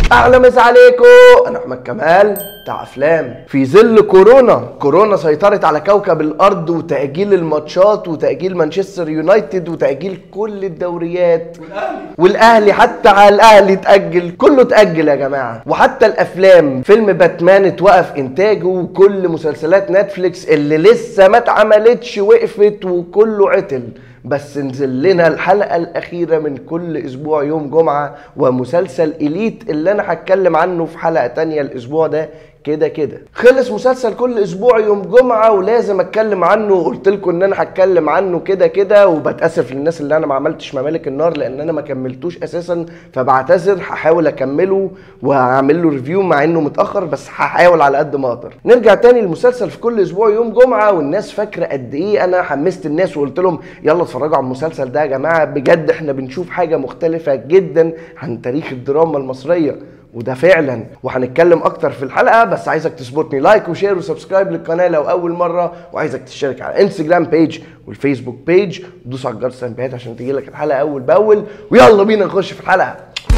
اهلا مسا عليكم انا احمد كمال بتاع افلام في ظل كورونا كورونا سيطرت على كوكب الارض وتاجيل الماتشات وتاجيل مانشستر يونايتد وتاجيل كل الدوريات والاهلي والاهلي حتى على الاهلي اتاجل كله اتاجل يا جماعه وحتى الافلام فيلم باتمان اتوقف انتاجه وكل مسلسلات نتفليكس اللي لسه ما اتعملتش وقفت وكله عطل بس نزل لنا الحلقه الاخيره من كل اسبوع يوم جمعه ومسلسل اليت اللي انا هتكلم عنه في حلقه تانية الاسبوع ده كده كده خلص مسلسل كل اسبوع يوم جمعه ولازم اتكلم عنه وقلت لكم ان انا هتكلم عنه كده كده وبتاسف للناس اللي انا ما عملتش ممالك النار لان انا ما كملتوش اساسا فبعتذر هحاول اكمله وهعمل له ريفيو مع انه متاخر بس هحاول على قد ما اقدر نرجع تاني للمسلسل في كل اسبوع يوم جمعه والناس فاكره قد ايه انا حمست الناس وقلت لهم يلا اتفرجوا على المسلسل ده يا جماعه بجد احنا بنشوف حاجه مختلفه جدا عن تاريخ الدراما المصريه وده فعلا وهنتكلم اكتر في الحلقه بس عايزك تسبوتني لايك وشير وسبسكرايب للقناه لو اول مره وعايزك تشترك على الانستجرام بيج والفيسبوك بيج ودوس على الجرس التنبيهات عشان تجيلك الحلقه اول باول ويلا بينا نخش في الحلقه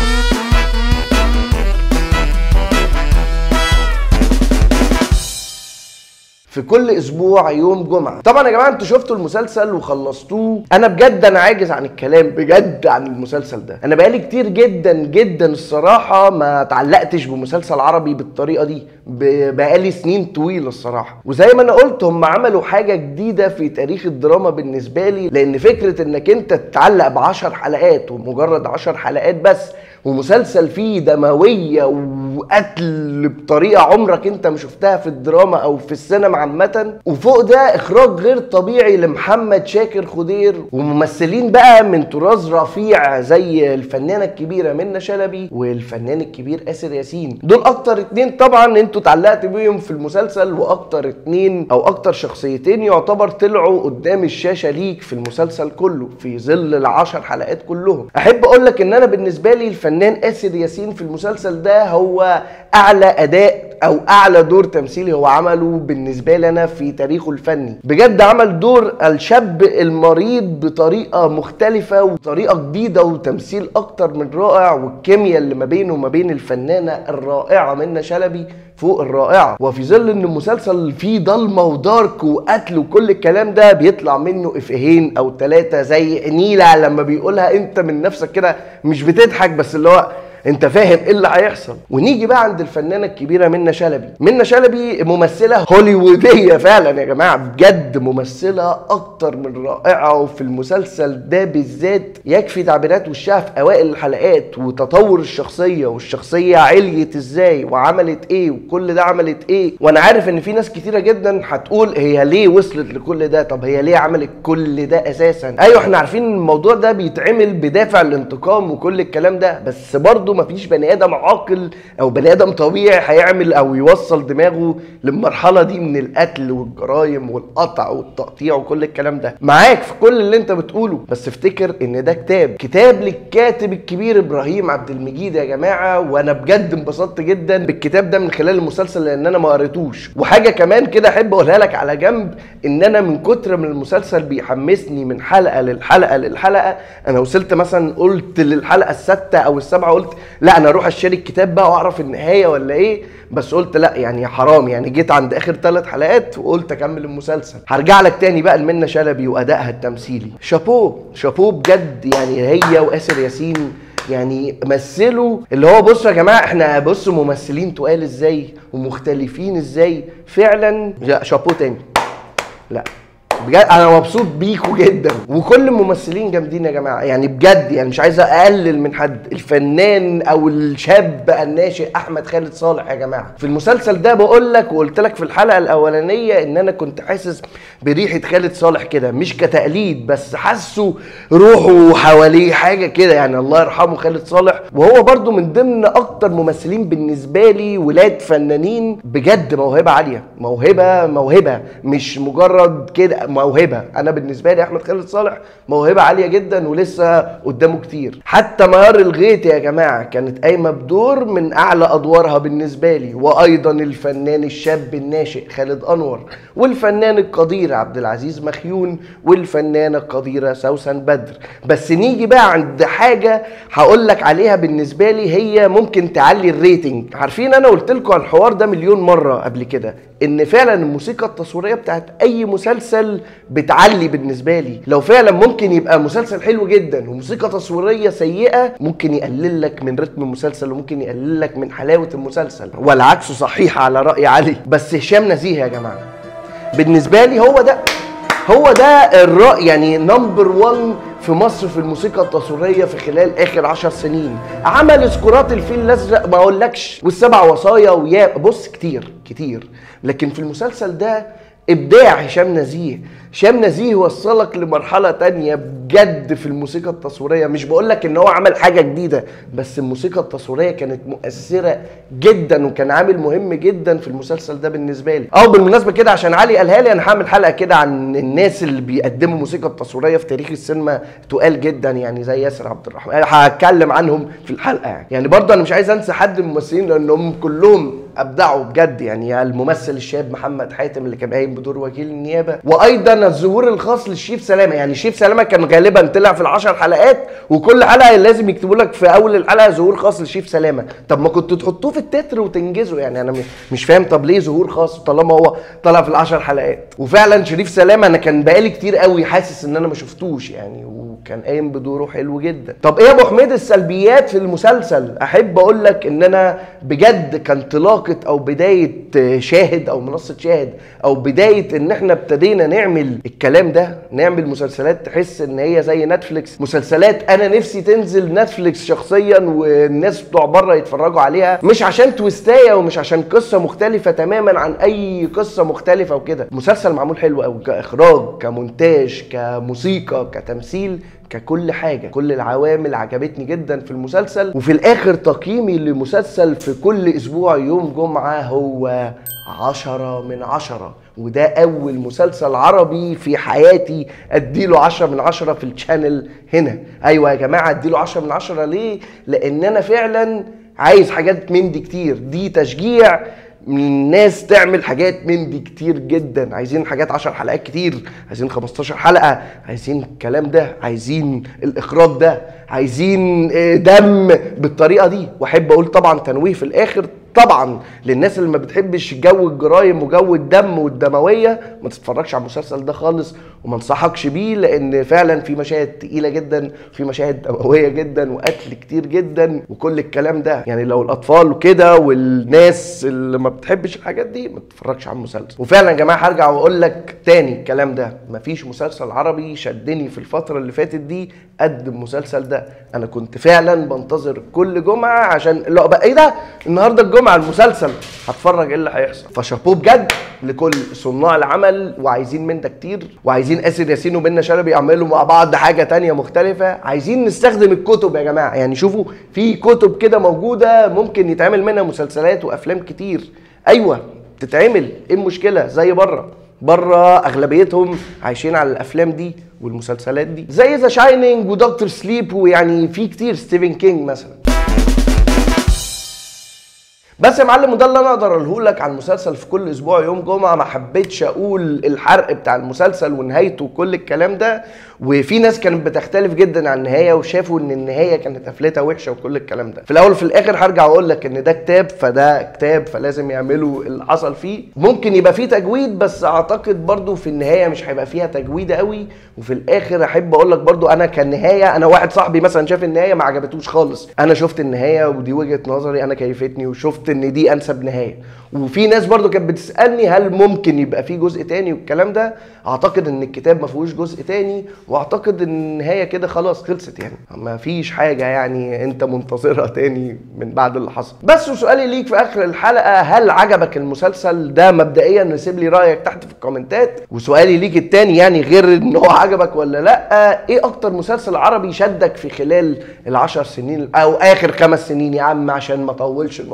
في كل اسبوع يوم جمعه طبعا يا جماعه انتوا شفتوا المسلسل وخلصتوه انا بجد انا عاجز عن الكلام بجد عن المسلسل ده انا بقالي كتير جدا جدا الصراحه ما اتعلقتش بمسلسل عربي بالطريقه دي ب- بقالي سنين طويله الصراحه وزي ما انا قلت هم عملوا حاجه جديده في تاريخ الدراما بالنسبه لي لان فكره انك انت تتعلق بعشر حلقات ومجرد عشر حلقات بس ومسلسل فيه دمويه وقتل بطريقه عمرك انت ما شفتها في الدراما او في السينما عامه وفوق ده اخراج غير طبيعي لمحمد شاكر خضير وممثلين بقى من طراز رفيع زي الفنانه الكبيره منى شلبي والفنان الكبير اسر ياسين دول اكتر اتنين طبعا انتوا اتعلقت بيهم في المسلسل واكتر اتنين او اكتر شخصيتين يعتبر طلعوا قدام الشاشه ليك في المسلسل كله في ظل العشر حلقات كلهم احب اقول لك ان انا بالنسبه لي الفنان اسر ياسين في المسلسل ده هو اعلى اداء او اعلى دور تمثيلي هو عمله بالنسبه لي انا في تاريخه الفني بجد عمل دور الشاب المريض بطريقه مختلفه وطريقه جديده وتمثيل اكتر من رائع والكيمياء اللي ما بينه وما بين الفنانه الرائعه منى شلبي فوق الرائعه وفي ظل ان المسلسل فيه ضلمه ودارك وقتل وكل الكلام ده بيطلع منه افيهين او ثلاثه زي نيله لما بيقولها انت من نفسك كده مش بتضحك بس اللي هو انت فاهم ايه اللي هيحصل ونيجي بقى عند الفنانه الكبيره منى شلبي منى شلبي ممثله هوليووديه فعلا يا جماعه بجد ممثله اكتر من رائعه وفي المسلسل ده بالذات يكفي تعبيرات وشها في اوائل الحلقات وتطور الشخصيه والشخصيه عليت ازاي وعملت ايه وكل ده عملت ايه وانا عارف ان في ناس كتيره جدا هتقول هي ليه وصلت لكل ده طب هي ليه عملت كل ده اساسا ايوه احنا عارفين ان الموضوع ده بيتعمل بدافع الانتقام وكل الكلام ده بس برضه مفيش بني ادم عاقل او بني ادم طبيعي هيعمل او يوصل دماغه للمرحله دي من القتل والجرايم والقطع والتقطيع وكل الكلام ده معاك في كل اللي انت بتقوله بس افتكر ان ده كتاب كتاب للكاتب الكبير ابراهيم عبد المجيد يا جماعه وانا بجد انبسطت جدا بالكتاب ده من خلال المسلسل لان انا ما قريتوش وحاجه كمان كده احب اقولها لك على جنب ان انا من كتر من المسلسل بيحمسني من حلقه للحلقه للحلقه انا وصلت مثلا قلت للحلقه السادسه او السابعه قلت لا انا اروح اشتري الكتاب بقى واعرف النهايه ولا ايه بس قلت لا يعني حرام يعني جيت عند اخر ثلاث حلقات وقلت اكمل المسلسل هرجع لك تاني بقى لمنى شلبي وادائها التمثيلي شابوه شابوه بجد يعني هي واسر ياسين يعني مثلوا اللي هو بصوا يا جماعه احنا بصوا ممثلين تقال ازاي ومختلفين ازاي فعلا لا شابوه تاني لا بجد انا مبسوط بيكوا جدا وكل الممثلين جامدين يا جماعه يعني بجد يعني مش عايز اقلل من حد الفنان او الشاب الناشئ احمد خالد صالح يا جماعه في المسلسل ده بقول لك وقلت لك في الحلقه الاولانيه ان انا كنت حاسس بريحه خالد صالح كده مش كتقليد بس حاسه روحه حواليه حاجه كده يعني الله يرحمه خالد صالح وهو برضو من ضمن اكتر ممثلين بالنسبه لي ولاد فنانين بجد موهبه عاليه موهبه موهبه مش مجرد كده موهبه انا بالنسبه لي احمد خالد صالح موهبه عاليه جدا ولسه قدامه كتير حتى ميار الغيط يا جماعه كانت قايمه بدور من اعلى ادوارها بالنسبه لي وايضا الفنان الشاب الناشئ خالد انور والفنان القدير عبد العزيز مخيون والفنانه القديره سوسن بدر بس نيجي بقى عند حاجه هقول لك عليها بالنسبه لي هي ممكن تعلي الريتنج عارفين انا قلت لكم على الحوار ده مليون مره قبل كده ان فعلا الموسيقى التصويريه بتاعت اي مسلسل بتعلي بالنسبه لي لو فعلا ممكن يبقى مسلسل حلو جدا وموسيقى تصويريه سيئه ممكن يقلل لك من رتم المسلسل وممكن يقلل لك من حلاوه المسلسل والعكس صحيح على راي علي بس هشام نزيه يا جماعه بالنسبه لي هو ده هو ده الرأي يعني نمبر 1 في مصر في الموسيقى التصويريه في خلال اخر عشر سنين عمل سكورات الفيل الازرق ما اقولكش والسبع وصايا ويا بص كتير كتير لكن في المسلسل ده ابداع هشام نزيه هشام نزيه وصلك لمرحله تانية بجد في الموسيقى التصويريه مش بقول لك ان هو عمل حاجه جديده بس الموسيقى التصويريه كانت مؤثره جدا وكان عامل مهم جدا في المسلسل ده بالنسبه لي اه بالمناسبه كده عشان علي قالها لي انا هعمل حلقه كده عن الناس اللي بيقدموا موسيقى التصويريه في تاريخ السينما تقال جدا يعني زي ياسر عبد الرحمن هتكلم عنهم في الحلقه يعني يعني برضه انا مش عايز انسى حد من الممثلين لانهم كلهم ابدعوا بجد يعني الممثل الشاب محمد حاتم اللي كان قايم بدور وكيل النيابه وايضا الظهور الخاص للشيف سلامه يعني الشيف سلامه كان غالبا طلع في العشر حلقات وكل حلقه لازم يكتبوا لك في اول الحلقه ظهور خاص للشيف سلامه طب ما كنتوا تحطوه في التتر وتنجزوا يعني انا مش فاهم طب ليه ظهور خاص طالما هو طلع في العشر حلقات وفعلا شريف سلامه انا كان بقالي كتير قوي حاسس ان انا ما شفتوش يعني وكان قايم بدوره حلو جدا طب ايه يا ابو حميد السلبيات في المسلسل احب اقول لك ان انا بجد كان انطلاقه او بدايه شاهد او منصه شاهد او بدايه ان احنا ابتدينا نعمل الكلام ده نعمل مسلسلات تحس ان هي زي نتفليكس مسلسلات انا نفسي تنزل نتفليكس شخصيا والناس بتوع بره يتفرجوا عليها مش عشان تويستايه ومش عشان قصه مختلفه تماما عن اي قصه مختلفه وكده مسلسل معمول حلو قوي كاخراج كمونتاج كموسيقى كتمثيل ككل حاجه كل العوامل عجبتني جدا في المسلسل وفي الاخر تقييمي لمسلسل في كل اسبوع يوم جمعه هو عشرة من عشرة وده أول مسلسل عربي في حياتي أديله عشرة من عشرة في الشانل هنا أيوة يا جماعة أديله عشرة من عشرة ليه؟ لأن أنا فعلا عايز حاجات من دي كتير دي تشجيع الناس تعمل حاجات من دي كتير جدا عايزين حاجات 10 حلقات كتير عايزين 15 حلقه عايزين الكلام ده عايزين الاخراج ده عايزين دم بالطريقه دي واحب اقول طبعا تنويه في الاخر طبعا للناس اللي ما بتحبش جو الجرايم وجو الدم والدمويه ما تتفرجش على المسلسل ده خالص وما انصحكش بيه لان فعلا في مشاهد تقيله جدا في مشاهد دمويه جدا وقتل كتير جدا وكل الكلام ده يعني لو الاطفال وكده والناس اللي ما بتحبش الحاجات دي ما تتفرجش على المسلسل وفعلا يا جماعه هرجع واقول لك تاني الكلام ده مفيش مسلسل عربي شدني في الفتره اللي فاتت دي قد المسلسل ده انا كنت فعلا بنتظر كل جمعه عشان لا بقى ايه ده النهارده الجمعه المسلسل هتفرج ايه اللي هيحصل فشابوه بجد لكل صناع العمل وعايزين من ده كتير وعايزين اسر ياسين ومنى شلبي يعملوا مع بعض حاجه تانية مختلفه عايزين نستخدم الكتب يا جماعه يعني شوفوا في كتب كده موجوده ممكن يتعمل منها مسلسلات وافلام كتير ايوه تتعمل ايه المشكله زي بره بره اغلبيتهم عايشين على الافلام دي والمسلسلات دي زي ذا شاينينج ودكتور سليب ويعني في كتير ستيفن كينج مثلا بس يا معلم وده اللي انا اقدر اقوله لك على المسلسل في كل اسبوع يوم جمعه ما حبيتش اقول الحرق بتاع المسلسل ونهايته وكل الكلام ده وفي ناس كانت بتختلف جدا عن النهايه وشافوا ان النهايه كانت قفلتها وحشه وكل الكلام ده في الاول وفي الاخر هرجع اقول لك ان ده كتاب فده كتاب فلازم يعملوا اللي حصل فيه ممكن يبقى فيه تجويد بس اعتقد برضو في النهايه مش هيبقى فيها تجويد قوي وفي الاخر احب اقول لك برضو انا كنهايه انا واحد صاحبي مثلا شاف النهايه ما عجبتوش خالص انا شفت النهايه ودي وجهه نظري انا كيفتني وشفت ان دي انسب نهايه وفي ناس برضو كانت بتسالني هل ممكن يبقى في جزء تاني والكلام ده اعتقد ان الكتاب ما فيهوش جزء تاني واعتقد ان النهايه كده خلاص خلصت يعني ما فيش حاجه يعني انت منتظرها تاني من بعد اللي حصل بس وسؤالي ليك في اخر الحلقه هل عجبك المسلسل ده مبدئيا نسيب لي رايك تحت في الكومنتات وسؤالي ليك التاني يعني غير ان هو عجبك ولا لا ايه اكتر مسلسل عربي شدك في خلال العشر سنين او اخر خمس سنين يا عم عشان ما اطولش الموضوع عليك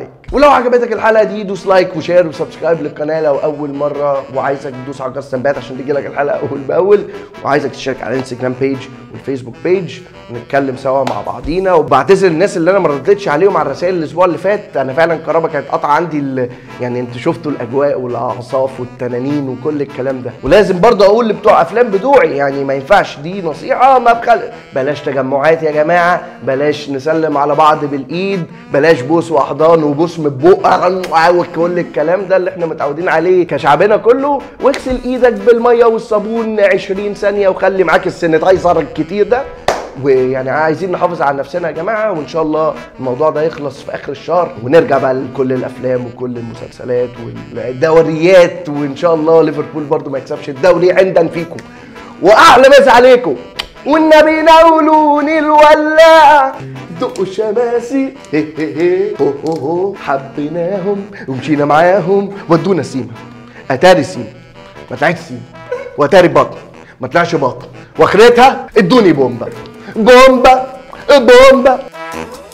عليك ولو عجبتك الحلقه دي دوس لايك وشير وسبسكرايب للقناه لو اول مره وعايزك تدوس على جرس التنبيهات عشان تيجي لك الحلقه اول باول وعايزك تشترك على الانستجرام بيج والفيسبوك بيج ونتكلم سوا مع بعضينا وبعتذر الناس اللي انا ما ردتش عليهم على الرسائل الاسبوع اللي فات انا فعلا الكهرباء كانت قطع عندي ال... يعني انتوا شفتوا الاجواء والاعصاف والتنانين وكل الكلام ده ولازم برضه اقول لبتوع افلام بدوعي يعني ما ينفعش دي نصيحه ما بخل... بلاش تجمعات يا جماعه بلاش نسلم على بعض بالايد بلاش بوس واحضان وبوس من البق وكل الكلام ده اللي احنا متعودين عليه كشعبنا كله واغسل ايدك بالميه والصابون 20 ثانيه وخلي معاك السانيتايزر الكتير ده ويعني عايزين نحافظ على نفسنا يا جماعه وان شاء الله الموضوع ده يخلص في اخر الشهر ونرجع بقى لكل الافلام وكل المسلسلات والدوريات وان شاء الله ليفربول برضو ما يكسبش الدوري عندا فيكم واحلى مسا عليكم والنبي نولوني الولاعة دقوا الشماسي هي هي هي هو هو هو حبيناهم ومشينا معاهم ودونا سيما اتاري سيما ما طلعتش سيما واتاري بطن ما طلعش بطن واخرتها ادوني بومبا بومبا بومبا